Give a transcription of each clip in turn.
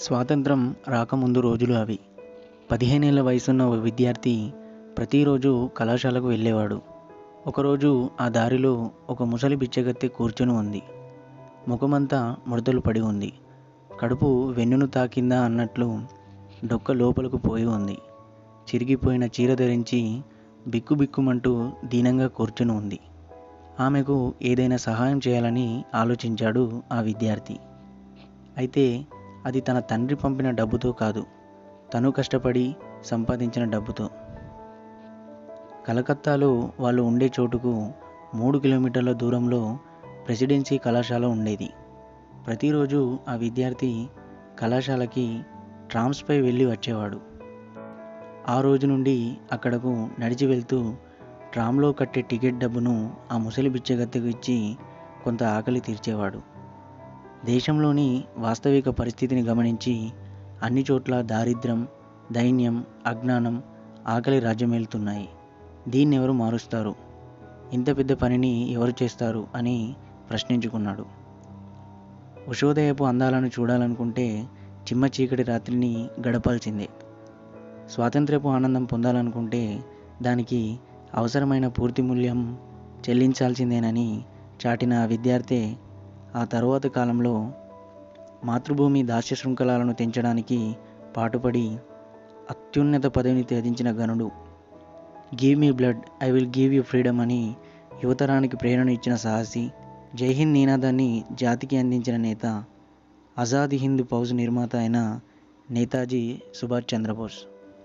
స్వాతంత్రం రాకముందు రోజులు అవి పదిహేనేళ్ల వయసున్న ఒక విద్యార్థి ప్రతిరోజు కళాశాలకు వెళ్ళేవాడు ఒకరోజు ఆ దారిలో ఒక ముసలి బిచ్చగత్తె కూర్చొని ఉంది ముఖమంతా ముడతలు పడి ఉంది కడుపు వెన్నును తాకిందా అన్నట్లు డొక్క లోపలకు పోయి ఉంది చిరిగిపోయిన చీర ధరించి బిక్కుబిక్కుమంటూ దీనంగా కూర్చుని ఉంది ఆమెకు ఏదైనా సహాయం చేయాలని ఆలోచించాడు ఆ విద్యార్థి అయితే అది తన తండ్రి పంపిన డబ్బుతో కాదు తను కష్టపడి సంపాదించిన డబ్బుతో కలకత్తాలో వాళ్ళు ఉండే చోటుకు మూడు కిలోమీటర్ల దూరంలో ప్రెసిడెన్సీ కళాశాల ఉండేది ప్రతిరోజు ఆ విద్యార్థి కళాశాలకి ట్రామ్స్పై వెళ్ళి వచ్చేవాడు ఆ రోజు నుండి అక్కడకు నడిచి వెళ్తూ ట్రామ్లో కట్టే టికెట్ డబ్బును ఆ ముసలి బిచ్చగత్తెకు ఇచ్చి కొంత ఆకలి తీర్చేవాడు దేశంలోని వాస్తవిక పరిస్థితిని గమనించి అన్ని చోట్ల దారిద్ర్యం దైన్యం అజ్ఞానం ఆకలి రాజ్యమేలుతున్నాయి దీన్ని ఎవరు మారుస్తారు ఇంత పెద్ద పనిని ఎవరు చేస్తారు అని ప్రశ్నించుకున్నాడు ఉషోదయపు అందాలను చూడాలనుకుంటే చిమ్మ చీకటి రాత్రిని గడపాల్సిందే స్వాతంత్ర్యపు ఆనందం పొందాలనుకుంటే దానికి అవసరమైన పూర్తి మూల్యం చెల్లించాల్సిందేనని చాటిన ఆ విద్యార్థి ఆ తరువాత కాలంలో మాతృభూమి దాస్య శృంఖలాలను తెంచడానికి పాటుపడి అత్యున్నత పదవిని త్యజించిన గనుడు give me blood I will give you freedom అని యువతరానికి ప్రేరణ ఇచ్చిన సాహసి జై హింద్ నినాదాన్ని జాతికి అందించిన నేత ఆజాద్ హింద్ ఫౌజ్ నిర్మాత అయిన నేతాజీ సుభాష్ చంద్రబోస్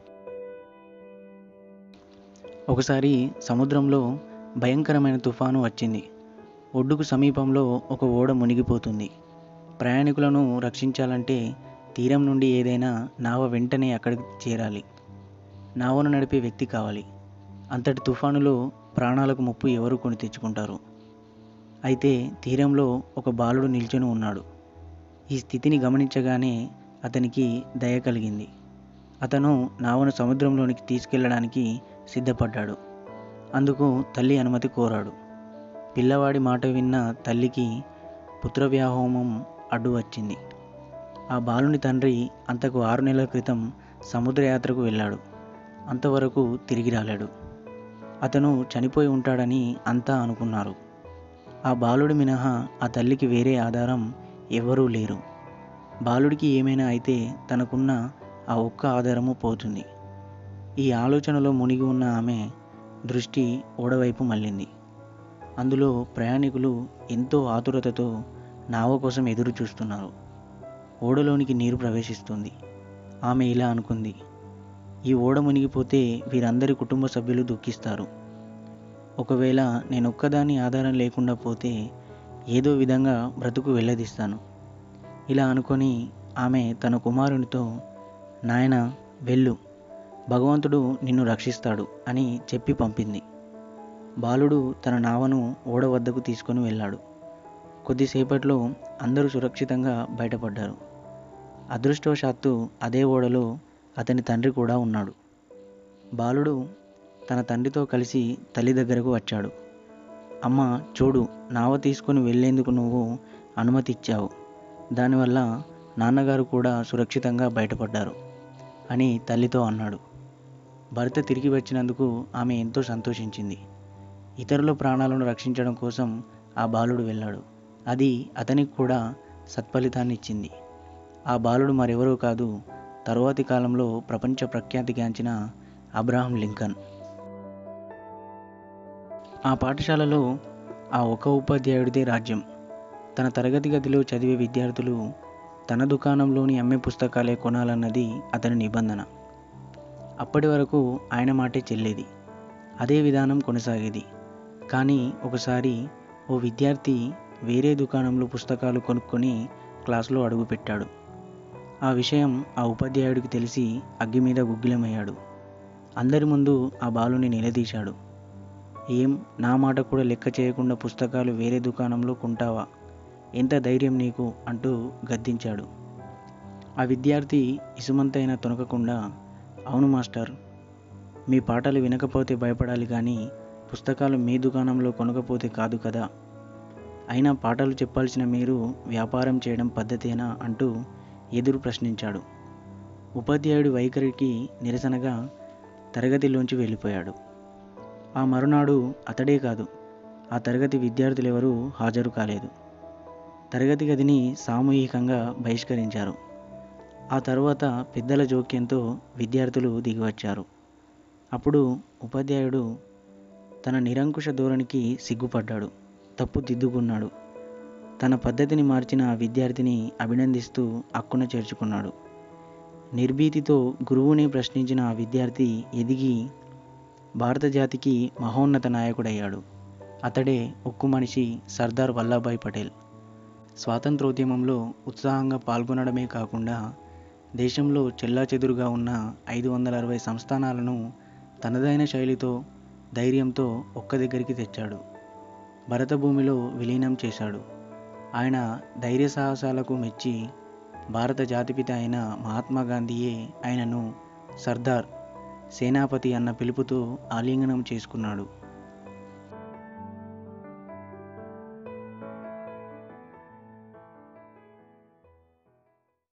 ఒకసారి సముద్రంలో భయంకరమైన తుఫాను వచ్చింది ఒడ్డుకు సమీపంలో ఒక ఓడ మునిగిపోతుంది ప్రయాణికులను రక్షించాలంటే తీరం నుండి ఏదైనా నావ వెంటనే అక్కడికి చేరాలి నావను నడిపే వ్యక్తి కావాలి అంతటి తుఫానులో ప్రాణాలకు ముప్పు ఎవరు కొని తెచ్చుకుంటారు అయితే తీరంలో ఒక బాలుడు నిల్చొని ఉన్నాడు ఈ స్థితిని గమనించగానే అతనికి దయ కలిగింది అతను నావను సముద్రంలోనికి తీసుకెళ్ళడానికి సిద్ధపడ్డాడు అందుకు తల్లి అనుమతి కోరాడు పిల్లవాడి మాట విన్న తల్లికి పుత్రవ్యాహోమం అడ్డు వచ్చింది ఆ బాలుని తండ్రి అంతకు ఆరు నెలల క్రితం సముద్రయాత్రకు వెళ్ళాడు అంతవరకు తిరిగి రాలేడు అతను చనిపోయి ఉంటాడని అంతా అనుకున్నారు ఆ బాలుడి మినహా ఆ తల్లికి వేరే ఆధారం ఎవరూ లేరు బాలుడికి ఏమైనా అయితే తనకున్న ఆ ఒక్క ఆధారము పోతుంది ఈ ఆలోచనలో మునిగి ఉన్న ఆమె దృష్టి ఓడవైపు మళ్ళింది అందులో ప్రయాణికులు ఎంతో ఆతురతతో నావ కోసం ఎదురు చూస్తున్నారు ఓడలోనికి నీరు ప్రవేశిస్తుంది ఆమె ఇలా అనుకుంది ఈ ఓడ మునిగిపోతే వీరందరి కుటుంబ సభ్యులు దుఃఖిస్తారు ఒకవేళ నేను ఒక్కదాని ఆధారం లేకుండా పోతే ఏదో విధంగా బ్రతుకు వెళ్ళదీస్తాను ఇలా అనుకొని ఆమె తన కుమారునితో నాయన వెళ్ళు భగవంతుడు నిన్ను రక్షిస్తాడు అని చెప్పి పంపింది బాలుడు తన నావను ఓడ వద్దకు తీసుకొని వెళ్ళాడు కొద్దిసేపట్లో అందరూ సురక్షితంగా బయటపడ్డారు అదృష్టవశాత్తు అదే ఓడలో అతని తండ్రి కూడా ఉన్నాడు బాలుడు తన తండ్రితో కలిసి తల్లి దగ్గరకు వచ్చాడు అమ్మ చూడు నావ తీసుకొని వెళ్ళేందుకు నువ్వు అనుమతి ఇచ్చావు దానివల్ల నాన్నగారు కూడా సురక్షితంగా బయటపడ్డారు అని తల్లితో అన్నాడు భర్త తిరిగి వచ్చినందుకు ఆమె ఎంతో సంతోషించింది ఇతరుల ప్రాణాలను రక్షించడం కోసం ఆ బాలుడు వెళ్ళాడు అది అతనికి కూడా సత్ఫలితాన్ని ఇచ్చింది ఆ బాలుడు మరెవరో కాదు తరువాతి కాలంలో ప్రపంచ ప్రఖ్యాతిగాంచిన అబ్రహాం లింకన్ ఆ పాఠశాలలో ఆ ఒక ఉపాధ్యాయుడిదే రాజ్యం తన తరగతి గదిలో చదివే విద్యార్థులు తన దుకాణంలోని అమ్మే పుస్తకాలే కొనాలన్నది అతని నిబంధన అప్పటి వరకు ఆయన మాటే చెల్లేది అదే విధానం కొనసాగేది కానీ ఒకసారి ఓ విద్యార్థి వేరే దుకాణంలో పుస్తకాలు కొనుక్కొని క్లాసులో అడుగుపెట్టాడు ఆ విషయం ఆ ఉపాధ్యాయుడికి తెలిసి అగ్గి మీద గుగ్గిలమయ్యాడు అందరి ముందు ఆ బాలుని నిలదీశాడు ఏం నా మాట కూడా లెక్క చేయకుండా పుస్తకాలు వేరే దుకాణంలో కొంటావా ఎంత ధైర్యం నీకు అంటూ గద్దించాడు ఆ విద్యార్థి ఇసుమంతైనా తొనకకుండా అవును మాస్టర్ మీ పాటలు వినకపోతే భయపడాలి కానీ పుస్తకాలు మీ దుకాణంలో కొనకపోతే కాదు కదా అయినా పాటలు చెప్పాల్సిన మీరు వ్యాపారం చేయడం పద్ధతేనా అంటూ ఎదురు ప్రశ్నించాడు ఉపాధ్యాయుడి వైఖరికి నిరసనగా తరగతిలోంచి వెళ్ళిపోయాడు ఆ మరునాడు అతడే కాదు ఆ తరగతి విద్యార్థులెవరూ హాజరు కాలేదు తరగతి గదిని సామూహికంగా బహిష్కరించారు ఆ తర్వాత పెద్దల జోక్యంతో విద్యార్థులు దిగివచ్చారు అప్పుడు ఉపాధ్యాయుడు తన నిరంకుశ ధోరణికి సిగ్గుపడ్డాడు తప్పు దిద్దుకున్నాడు తన పద్ధతిని మార్చిన ఆ విద్యార్థిని అభినందిస్తూ అక్కున చేర్చుకున్నాడు నిర్భీతితో గురువుని ప్రశ్నించిన ఆ విద్యార్థి ఎదిగి భారత జాతికి మహోన్నత నాయకుడయ్యాడు అతడే ఉక్కు మనిషి సర్దార్ వల్లభాయ్ పటేల్ స్వాతంత్రోద్యమంలో ఉత్సాహంగా పాల్గొనడమే కాకుండా దేశంలో చెల్లాచెదురుగా ఉన్న ఐదు వందల అరవై సంస్థానాలను తనదైన శైలితో ధైర్యంతో ఒక్క దగ్గరికి తెచ్చాడు భరతభూమిలో విలీనం చేశాడు ఆయన ధైర్య సాహసాలకు మెచ్చి భారత జాతిపిత అయిన మహాత్మా గాంధీయే ఆయనను సర్దార్ సేనాపతి అన్న పిలుపుతో ఆలింగనం చేసుకున్నాడు